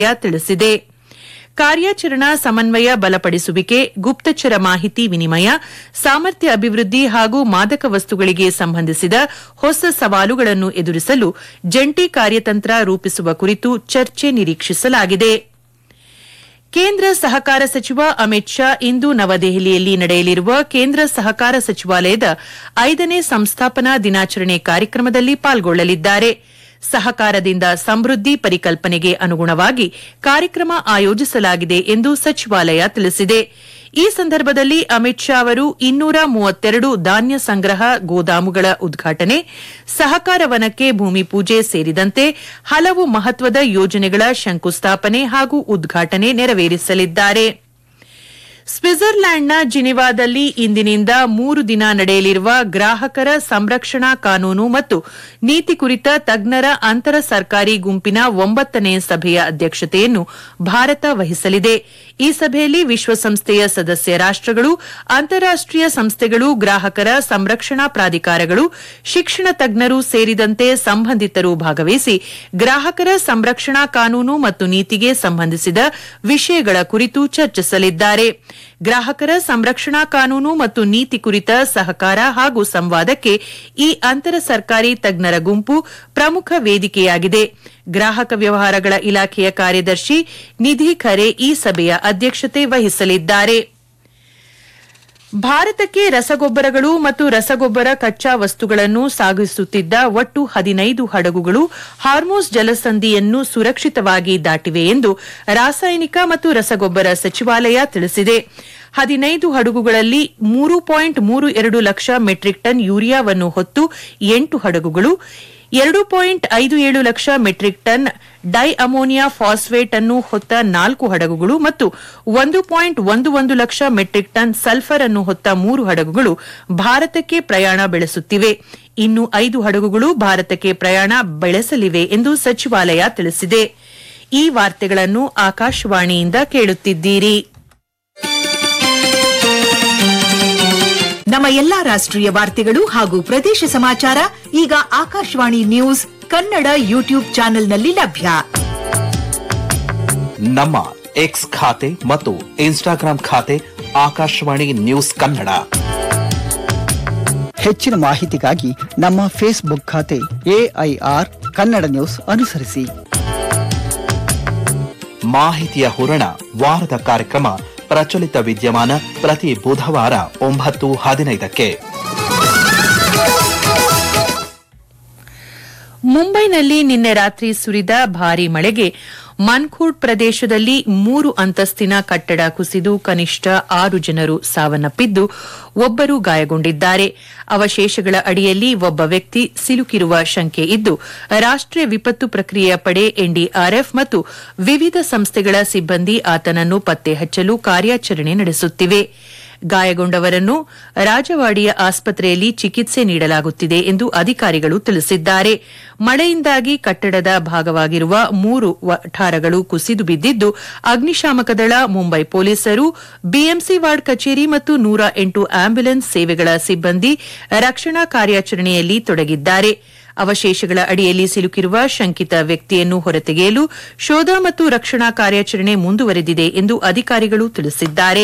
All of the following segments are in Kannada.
ತಿಳಿಸಿದೆ ಕಾರ್ಯಾಚರಣಾ ಸಮನ್ವಯ ಬಲಪಡಿಸುವಿಕೆ ಗುಪ್ತಚರ ಮಾಹಿತಿ ವಿನಿಮಯ ಸಾಮರ್ಥ್ಯ ಅಭಿವೃದ್ಧಿ ಹಾಗೂ ಮಾದಕ ವಸ್ತುಗಳಿಗೆ ಸಂಬಂಧಿಸಿದ ಹೊಸ ಸವಾಲುಗಳನ್ನು ಎದುರಿಸಲು ಜಂಟಿ ಕಾರ್ಯತಂತ್ರ ರೂಪಿಸುವ ಕುರಿತು ಚರ್ಚೆ ನಿರೀಕ್ಷಿಸಲಾಗಿದೆ ಕೇಂದ್ರ ಸಹಕಾರ ಸಚಿವ ಅಮಿತ್ ಶಾ ಇಂದು ನವದೆಹಲಿಯಲ್ಲಿ ನಡೆಯಲಿರುವ ಕೇಂದ್ರ ಸಹಕಾರ ಸಚಿವಾಲಯದ ಐದನೇ ಸಂಸ್ಥಾಪನಾ ದಿನಾಚರಣೆ ಕಾರ್ಯಕ್ರಮದಲ್ಲಿ ಪಾಲ್ಗೊಳ್ಳಲಿದ್ದಾರೆ ಸಹಕಾರದಿಂದ ಸಮೃದ್ಧಿ ಪರಿಕಲ್ಪನೆಗೆ ಅನುಗುಣವಾಗಿ ಕಾರ್ಯಕ್ರಮ ಆಯೋಜಿಸಲಾಗಿದೆ ಎಂದು ಸಚಿವಾಲಯ ತಿಳಿಸಿದೆ ಈ ಸಂದರ್ಭದಲ್ಲಿ ಅಮಿತ್ ಶಾ ಅವರು ಇನ್ನೂರ ಮೂವತ್ತೆರಡು ಧಾನ್ಯ ಸಂಗ್ರಹ ಗೋದಾಮುಗಳ ಉದ್ಘಾಟನೆ ಸಹಕಾರ ವನಕ್ಕೆ ಭೂಮಿ ಪೂಜೆ ಸೇರಿದಂತೆ ಹಲವು ಮಹತ್ವದ ಯೋಜನೆಗಳ ಶಂಕುಸ್ಥಾಪನೆ ಹಾಗೂ ಉದ್ಘಾಟನೆ ನೆರವೇರಿಸಲಿದ್ದಾರೆ ಸ್ವಿಟ್ಜರ್ಲ್ಯಾಂಡ್ನ ಜಿನಿವಾದಲ್ಲಿ ಇಂದಿನಿಂದ ಮೂರು ದಿನ ನಡೆಯಲಿರುವ ಗ್ರಾಹಕರ ಸಂರಕ್ಷಣಾ ಕಾನೂನು ಮತ್ತು ನೀತಿ ಕುರಿತ ತಜ್ಞರ ಅಂತರ ಸರ್ಕಾರಿ ಗುಂಪಿನ ಒಂಬತ್ತನೇ ಸಭೆಯ ಅಧ್ಯಕ್ಷತೆಯನ್ನು ಭಾರತ ವಹಿಸಲಿದೆ ಈ ಸಭೆಯಲ್ಲಿ ವಿಶ್ವಸಂಸ್ಥೆಯ ಸದಸ್ಯ ರಾಷ್ಟಗಳು ಅಂತಾರಾಷ್ಟೀಯ ಸಂಸ್ಥೆಗಳು ಗ್ರಾಹಕರ ಸಂರಕ್ಷಣಾ ಪ್ರಾಧಿಕಾರಗಳು ಶಿಕ್ಷಣ ತಜ್ಞರು ಸೇರಿದಂತೆ ಸಂಬಂಧಿತರು ಭಾಗವಹಿಸಿ ಗ್ರಾಹಕರ ಸಂರಕ್ಷಣಾ ಕಾನೂನು ಮತ್ತು ನೀತಿಗೆ ಸಂಬಂಧಿಸಿದ ವಿಷಯಗಳ ಕುರಿತು ಚರ್ಚಿಸಲಿದ್ದಾರೆ ಗ್ರಾಹಕರ ಸಂರಕ್ಷಣಾ ಕಾನೂನು ಮತ್ತು ನೀತಿ ಕುರಿತ ಸಹಕಾರ ಹಾಗೂ ಸಂವಾದಕ್ಕೆ ಈ ಅಂತರ ಸರ್ಕಾರಿ ತಜ್ಞರ ಗುಂಪು ಪ್ರಮುಖ ವೇದಿಕೆಯಾಗಿದೆ ಗ್ರಾಹಕ ವ್ಯವಹಾರಗಳ ಇಲಾಖೆಯ ಕಾರ್ಯದರ್ಶಿ ನಿಧಿ ಖರೆ ಈ ಸಭೆಯ ಅಧ್ಯಕ್ಷತೆ ವಹಿಸಲಿದ್ದಾರೆ ಭಾರತಕ್ಕೆ ರಸಗೊಬ್ಬರಗಳು ಮತ್ತು ರಸಗೊಬ್ಬರ ಕಚ್ಚಾ ವಸ್ತುಗಳನ್ನು ಸಾಗಿಸುತ್ತಿದ್ದ ಒಟ್ಟು ಹದಿನೈದು ಹಡಗುಗಳು ಹಾರ್ಮೋಸ್ ಜಲಸಂಧಿಯನ್ನು ಸುರಕ್ಷಿತವಾಗಿ ದಾಟಿವೆ ಎಂದು ರಾಸಾಯನಿಕ ಮತ್ತು ರಸಗೊಬ್ಬರ ಸಚಿವಾಲಯ ತಿಳಿಸಿದೆ ಹದಿನೈದು ಹಡಗುಗಳಲ್ಲಿ ಮೂರು ಪಾಯಿಂಟ್ ಮೂರು ಎರಡು ಲಕ್ಷ ಮೆಟ್ರಿಕ್ ಟನ್ ಯೂರಿಯಾವನ್ನು ಹೊತ್ತು ಎಂಟು ಹಡಗುಗಳು ಎರಡು ಪಾಯಿಂಟ್ ಐದು ಏಳು lakh metric ton di ammonia phosphate ಅನ್ನು ಹೊತ್ತ ನಾಲ್ಕು ಹಡಗುಗಳು ಮತ್ತು ಒಂದು ಪಾಯಿಂಟ್ ಒಂದು ಒಂದು ಲಕ್ಷ ಮೆಟ್ರಿಕ್ ಟನ್ ಸಲ್ಫರ್ ಅನ್ನು ಹೊತ್ತ ಮೂರು ಹಡಗುಗಳು ಭಾರತಕ್ಕೆ ಪ್ರಯಾಣ ಬೆಳೆಸುತ್ತಿವೆ ಇನ್ನು ಐದು ಹಡಗುಗಳು ಭಾರತಕ್ಕೆ ಪ್ರಯಾಣ ಬೆಳೆಸಲಿವೆ ಎಂದು ಸಚಿವಾಲಯ ತಿಳಿಸಿದೆ ಈ ವಾರ್ತೆಗಳನ್ನು ಆಕಾಶವಾಣಿಯಿಂದ ಕೇಳುತ್ತಿದ್ದೀರಿ ನಮ್ಮ ಎಲ್ಲಾ ರಾಷ್ಟ್ರೀಯ ವಾರ್ತೆಗಳು ಹಾಗೂ ಪ್ರದೇಶ ಸಮಾಚಾರ ಈಗ ಆಕಾಶವಾಣಿ ನ್ಯೂಸ್ ಕನ್ನಡ ಯೂಟ್ಯೂಬ್ ಚಾನೆಲ್ನಲ್ಲಿ ಲಭ್ಯ ನಮ್ಮ ಎಕ್ಸ್ ಖಾತೆ ಮತ್ತು ಇನ್ಸ್ಟಾಗ್ರಾಂ ಖಾತೆ ಆಕಾಶವಾಣಿ ನ್ಯೂಸ್ ಕನ್ನಡ ಹೆಚ್ಚಿನ ಮಾಹಿತಿಗಾಗಿ ನಮ್ಮ ಫೇಸ್ಬುಕ್ ಖಾತೆ ಎಐಆರ್ ಕನ್ನಡ ನ್ಯೂಸ್ ಅನುಸರಿಸಿ ಮಾಹಿತಿಯ ಹೂರಣ ವಾರದ ಕಾರ್ಯಕ್ರಮ ಪ್ರಚಲಿತ ವಿದ್ಯಮಾನ ಪ್ರತಿ ಬುಧವಾರ ಒಂಬತ್ತು ಹದಿನೈದಕ್ಕೆ ಮುಂಬೈನಲ್ಲಿ ನಿನ್ನೆ ರಾತ್ರಿ ಸುರಿದ ಭಾರೀ ಮಳೆಗೆ ಮನ್ಖೂಡ್ ಪ್ರದೇಶದಲ್ಲಿ ಮೂರು ಅಂತಸ್ತಿನ ಕಟ್ಟಡ ಕುಸಿದು ಕನಿಷ್ಠ ಆರು ಜನರು ಸಾವನ್ನಪ್ಪಿದ್ದು ಒಬ್ಬರು ಗಾಯಗೊಂಡಿದ್ದಾರೆ ಅವಶೇಷಗಳ ಅಡಿಯಲ್ಲಿ ಒಬ್ಬ ವ್ಯಕ್ತಿ ಸಿಲುಕಿರುವ ಶಂಕೆ ಇದ್ದು ರಾಷ್ಟೀಯ ವಿಪತ್ತು ಪ್ರಕ್ರಿಯೆಯ ಪಡೆ ಎನ್ಡಿಆರ್ಎಫ್ ಮತ್ತು ವಿವಿಧ ಸಂಸ್ಥೆಗಳ ಸಿಬ್ಬಂದಿ ಆತನನ್ನು ಪತ್ತೆ ಹಚ್ಚಲು ಕಾರ್ಯಾಚರಣೆ ನಡೆಸುತ್ತಿವೆ ಗಾಯಗೊಂಡವರನ್ನು ರಾಜವಾಡಿಯ ಆಸ್ಪತ್ರೆಯಲ್ಲಿ ಚಿಕಿತ್ಸೆ ನೀಡಲಾಗುತ್ತಿದೆ ಎಂದು ಅಧಿಕಾರಿಗಳು ತಿಳಿಸಿದ್ದಾರೆ ಮಳೆಯಿಂದಾಗಿ ಕಟ್ಟಡದ ಭಾಗವಾಗಿರುವ ಮೂರು ವಠಾರಗಳು ಕುಸಿದು ಬಿದ್ದಿದ್ದು ಅಗ್ನಿಶಾಮಕ ದಳ ಮುಂಬೈ ಪೊಲೀಸರು ಬಿಎಂಸಿ ವಾರ್ಡ್ ಕಚೇರಿ ಮತ್ತು ನೂರ ಎಂಟು ಆಂಬ್ಯುಲೆನ್ಸ್ ಸೇವೆಗಳ ಸಿಬ್ಬಂದಿ ರಕ್ಷಣಾ ಕಾರ್ಯಾಚರಣೆಯಲ್ಲಿ ತೊಡಗಿದ್ದಾರೆ ಅವಶೇಷಗಳ ಅಡಿಯಲ್ಲಿ ಸಿಲುಕಿರುವ ಶಂಕಿತ ವ್ಯಕ್ತಿಯನ್ನು ಹೊರತೆಗೆಯಲು ಶೋಧ ಮತ್ತು ರಕ್ಷಣಾ ಕಾರ್ಯಾಚರಣೆ ಮುಂದುವರೆದಿದೆ ಎಂದು ಅಧಿಕಾರಿಗಳು ತಿಳಿಸಿದ್ದಾರೆ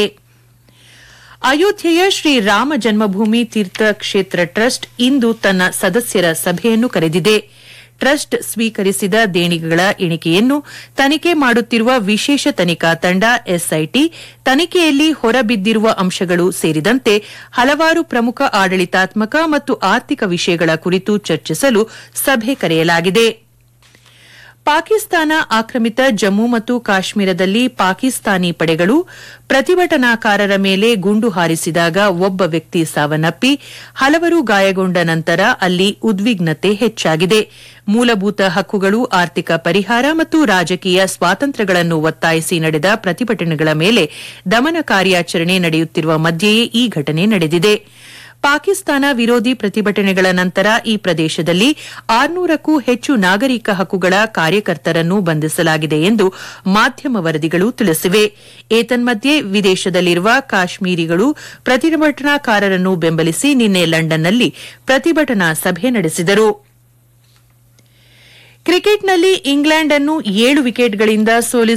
ಅಯೋಧ್ಯೆಯ ಶ್ರೀ ರಾಮ ಜನ್ಮಭೂಮಿ ತೀರ್ಥ ಕ್ಷೇತ್ರ ಟ್ರಸ್ಟ್ ಇಂದು ತನ್ನ ಸದಸ್ಯರ ಸಭೆಯನ್ನು ಕರೆದಿದೆ ಟ್ರಸ್ಟ್ ಸ್ವೀಕರಿಸಿದ ದೇಣಿಗೆಗಳ ಎಣಿಕೆಯನ್ನು ತನಿಖೆ ಮಾಡುತ್ತಿರುವ ವಿಶೇಷ ತನಿಖಾ ತಂಡ ಎಸ್ಐಟಿ ತನಿಖೆಯಲ್ಲಿ ಹೊರಬಿದ್ದಿರುವ ಅಂಶಗಳು ಸೇರಿದಂತೆ ಹಲವಾರು ಪ್ರಮುಖ ಆಡಳಿತಾತ್ಮಕ ಮತ್ತು ಆರ್ಥಿಕ ವಿಷಯಗಳ ಕುರಿತು ಚರ್ಚಿಸಲು ಸಭೆ ಕರೆಯಲಾಗಿದೆ ಪಾಕಿಸ್ತಾನ ಆಕ್ರಮಿತ ಜಮ್ಮು ಮತ್ತು ಕಾಶ್ಮೀರದಲ್ಲಿ ಪಾಕಿಸ್ತಾನಿ ಪಡೆಗಳು ಪ್ರತಿಭಟನಾಕಾರರ ಮೇಲೆ ಗುಂಡು ಹಾರಿಸಿದಾಗ ಒಬ್ಬ ವ್ಯಕ್ತಿ ಸಾವನ್ನಪ್ಪಿ ಹಲವರು ಗಾಯಗೊಂಡ ನಂತರ ಅಲ್ಲಿ ಉದ್ವಿಗ್ನತೆ ಹೆಚ್ಚಾಗಿದೆ ಮೂಲಭೂತ ಹಕ್ಕುಗಳು ಆರ್ಥಿಕ ಪರಿಹಾರ ಮತ್ತು ರಾಜಕೀಯ ಸ್ವಾತಂತ್ರ್ಯಗಳನ್ನು ಒತ್ತಾಯಿಸಿ ನಡೆದ ಪ್ರತಿಭಟನೆಗಳ ಮೇಲೆ ದಮನ ಕಾರ್ಯಾಚರಣೆ ನಡೆಯುತ್ತಿರುವ ಮಧ್ಯೆಯೇ ಈ ಘಟನೆ ನಡೆದಿದೆ ಪಾಕಿಸ್ತಾನ ವಿರೋಧಿ ಪ್ರತಿಭಟನೆಗಳ ನಂತರ ಈ ಪ್ರದೇಶದಲ್ಲಿ ಆರ್ನೂರಕ್ಕೂ ಹೆಚ್ಚು ನಾಗರಿಕ ಹಕ್ಕುಗಳ ಕಾರ್ಯಕರ್ತರನ್ನು ಬಂಧಿಸಲಾಗಿದೆ ಎಂದು ಮಾಧ್ಯಮ ವರದಿಗಳು ತಿಳಿಸಿವೆ ಏತನ್ಮಧ್ಯೆ ವಿದೇಶದಲ್ಲಿರುವ ಕಾಶ್ಮೀರಿಗಳು ಪ್ರತಿಭಟನಾಕಾರರನ್ನು ಬೆಂಬಲಿಸಿ ನಿನ್ನೆ ಲಂಡನ್ನಲ್ಲಿ ಪ್ರತಿಭಟನಾ ಸಭೆ ನಡೆಸಿದರು ಕ್ರಿಕೆಟ್ನಲ್ಲಿ ಇಂಗ್ಲೆಂಡ್ ಅನ್ನು ಏಳು ವಿಕೆಟ್ಗಳಿಂದ ಸೋಲಿಸಿ